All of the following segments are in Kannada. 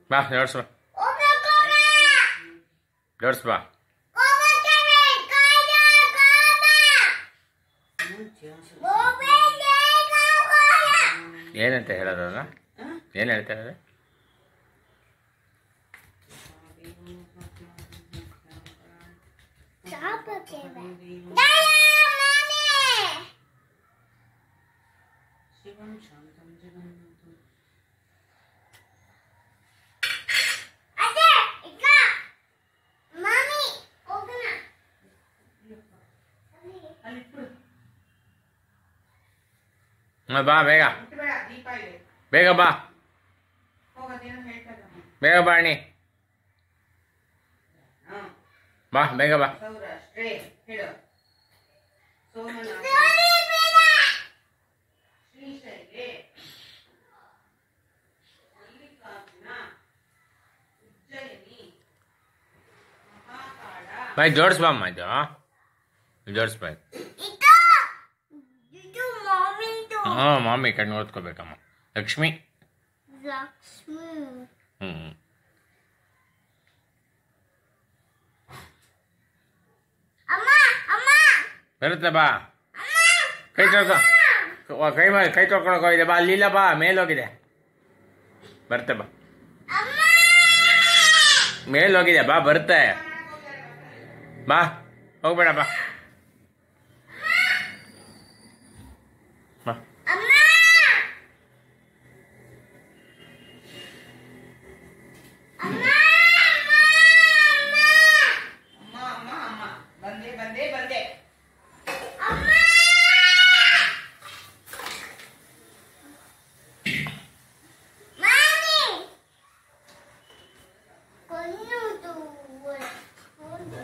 ಬಾ ಜೋಡ್ಸ್ ಬಾ ಜೋಡ್ಸ್ ಬಾ ಏನಂತ ಹೇಳೋದಲ್ಲ ಏನು ಹೇಳ್ತಾ ಇರೋದು ಶಿವಂ ಶಾಂತಂ ಜಗನ್ನಾಥಂ ಅಲ್ಲಿ ಇಟ್ಬಿಡು ಹ್ಮ್, ಬಾ ಬೇಗ ಇಟ್ಬೇಡ ದೀಪ ಇದೆ ಬೇಗ ಬಾ ಹೋಗೋದೇನೋ ಹೇಳ್ತಾ ಇದ್ದಾನೆ ಬೇಗ ಬಾ ಅಣ್ಣಿ ಹಾ ಬಾ ಬೇಗ ಬಾ ಸೌರಾಷ್ಟ್ರೇ ಹೇಳು ಸೋಮನಾಥ ಶ್ರೀಶೈಲೆ ಮಲ್ಲಿಕಾರ್ಜುನ ಉಜ್ಜಯಿನಿ ಮಹಾಕಾಳ ಬಾಯ್ ಜೋಡ್ಸ್ ಬಾ ಅಮ್ಮ ಇದು ಜೋಡ್ಸ್ ಬಾಯ್ ಹ್ಞೂ ಮಾಮಿ ಕಣ್ಣು ಓದ್ಕೋಬೇಕಮ್ಮ ಲಕ್ಷ್ಮಿ ಲಕ್ಷ್ಮಿ ಹ್ಞೂ ಅಮ್ಮ ಅಮ್ಮ ಬರುತ್ತೆ ಬಾ ಕೈ ತೊಳ್ಕೊ ವ- ಕೈ ಮಾ ಕೈ ತೊಳ್ಕೊಳಕ್ ಹೋಗಿದೆ ಬಾ ಅಲ್ಲಿಲ್ಲ ಬಾ ಮೇಲೋಗಿದೆ ಬರುತ್ತೆ ಬಾ ಅಮ್ಮ ಮೇಲೋಗಿದೆ ಬಾ ಬರುತ್ತೆ ಬಾ ಹೋಗ್ಬೇಡ ಬಾ ಬಾ ಅಮ್ಮ ಅಮ್ಮ ಅಮ್ಮ ಅಮ್ಮ ಅಮ್ಮ ಬಂದೆ ಬಂದೆ ಬಂದೆ ಅಮ್ಮ ಮಾಮಿ ಕೊನ್ನೂದು ಒಂದು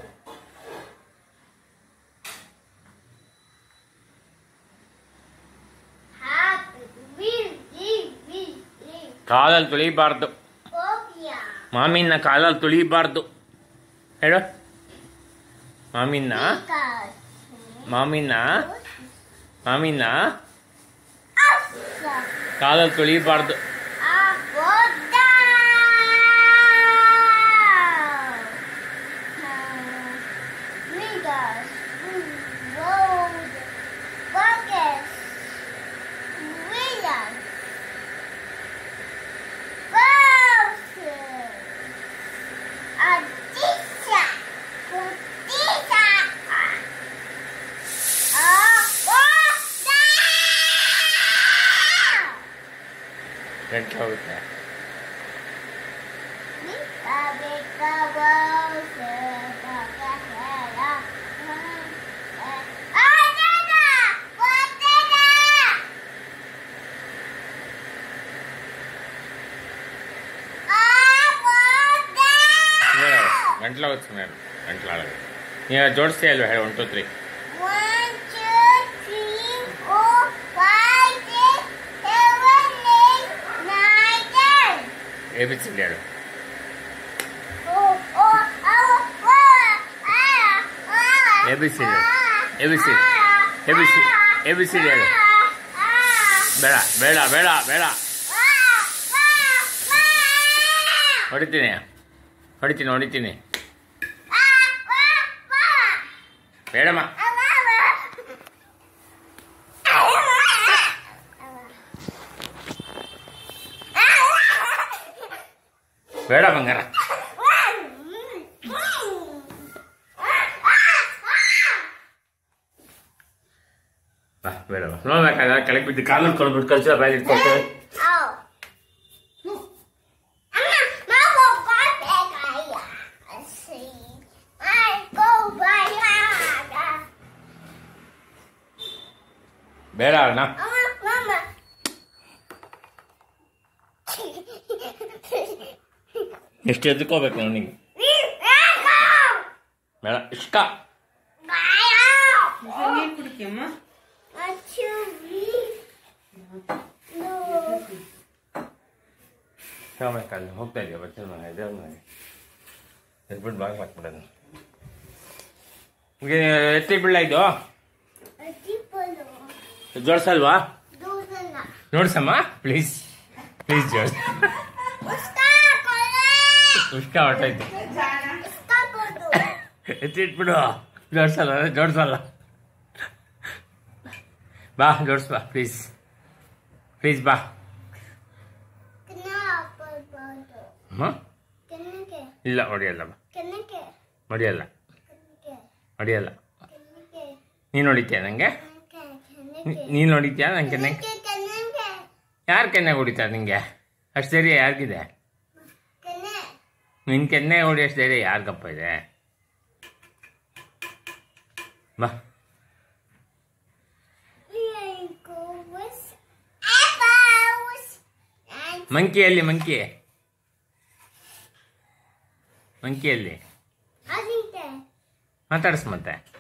ಹ್ಯಾಪಿ ವಿಲ್ ವಿಲ್ ವಿಲ್ ವಿಲ್ ಕಾಲಲ್ಲಿ ತುಳಿಬಾರ್ದು ಕೋಪಿಯಾ ಮಾಮಿನ ಕಾಲಲ್ಲಿ ತುಳಿಬಾರ್ದು ಹೇಳು ಮಾಮಿನ ಕಾಸ್ ಮಾಮಿನ ಮಾಮಿನ ಅಸ್ಸ ಕಾಲಲ್ಲಿ ತುಳಿಬಾರ್ದು ಅಬೋದ Migas, road, buckets, wheels, buses, a teacher, teacher, ಅಬೋದ ಗಂಟೆ ಹೋಗುತ್ತೆ ಗಂಟ್ಲ ಹೋಗುತ್ತೆ ಸುಮ್ಮನೆ ಗಂಟ್ಲಾಳಗೆ ನೀವು ಜೋಡಿಸ್ತೀಯ ಅಲ್ವಾ ಹೇಳಿ one two three One, two, three, four, five, six, seven, eight, nine, ten. A B C D ಹೇಳು Oh, oh, oh, oh, ah, ah, ABCD. ah, ABCD. ah, ABCD. ah, ABCD ಹೇಳು. ah, ah, ಬೇಡ ಬೇಡ ಬೇಡ ಬೇಡ ah, ah, ah. ಹೊಡಿತೀನಿ ಹೊಡಿತೀನಿ ಹೊಡಿತೀನಿ Ah, ah, ah. ಬೇಡಮ್ಮ ಬೇಡ ಬಂಗಾರ ಬಾ ಬೇಡ ಬಾ ನೋಡ್ಬೇಕಾಗ ಕೆಳಗೆ ಬಿದ್ದು ಕಾಲಲ್ಲಿ ಕೊಡ್ಬಿಟ್ಟು ಕಳ್ಸ ಬಾಯಿ ಇಟ್ಕೊಳ್ತೇವೆ ಬೇಡ ಅಣ್ಣ ಎಷ್ಟು ಎದ್ಕೋಬೇಕು ನನಗೆ ಬೇಡ ಇಷ್ಟ ನೀರು ಕುಡಿತೀಯಮ್ಮ ಶಾಮಕಾಲ ಹೋಗ್ತಾ ಇದೆಯಾ ಬಚ್ಚಲ ಮನೆ ದೇವ್ರ ಮನೆಗೆ ಎದ್ಬಿಟ್ಟು ಬಾಗ್ ಹಾಕ್ಬಿಡೋದು ನಿಮಗೆ ಎತ್ತಿ ಬಿಡ್ಲ ಇದು ಜೋಡ್ಸಲ್ವಾ ನೋಡ್ಸಮ್ಮ ಪ್ಲೀಸ್ ಪ್ಲೀಸ್ ಜೋಡ್ಸ Busca, cola, ಉಷ್ಕ ಹೊಟ್ಟೈತೆ ಜಾಣ इसका फोटो ಎತ್ತಿಟ್ಬಿಡು ಜೋಡ್ಸಲ್ಲ ಜೋಡ್ಸಲ್ಲ ಬಾ ಜೋಡ್ಸ್ ಬಾ ಪ್ಲೀಸ್ ಪ್ಲೀಸ್ ಬಾ कितना पर फोटो ಹ್ಞೂ कितने के ಇಲ್ಲ ಹೊಡಿಯಲ್ಲ ಬಾ कितने के ಹೊಡಿಯಲ್ಲ कितने के ಹೊಡಿಯಲ್ಲ कितने के ನೀನು ಹೊಡಿತೀಯ ನನಗೆ कितने के ನೀನು ಹೊಡಿತೀಯ ನಂಗೆ ಕೆನ್ನೆ कितने के ಯಾರು ಕೆನ್ನೆ ಹೊಡಿತಾರೆ ನಿಂಗೆ ಅಷ್ಟು ಧೈರ್ಯ ಯಾರಿಗಿದೆ कितने ನಿನ್ನ ಕೆನ್ನೆ ಹೊಡಿ ಅಷ್ಟು ಧೈರ್ಯ ಯಾರಿಗಪ್ಪ ಇದೆ ಬಾ Here goes apples and ಮಂಕಿಯಲ್ಲಿ ಮಂಕಿ ಮಂಕಿಯಲ್ಲಿ I think that ಮಾತಾಡಿಸ್ ಮತ್ತೆ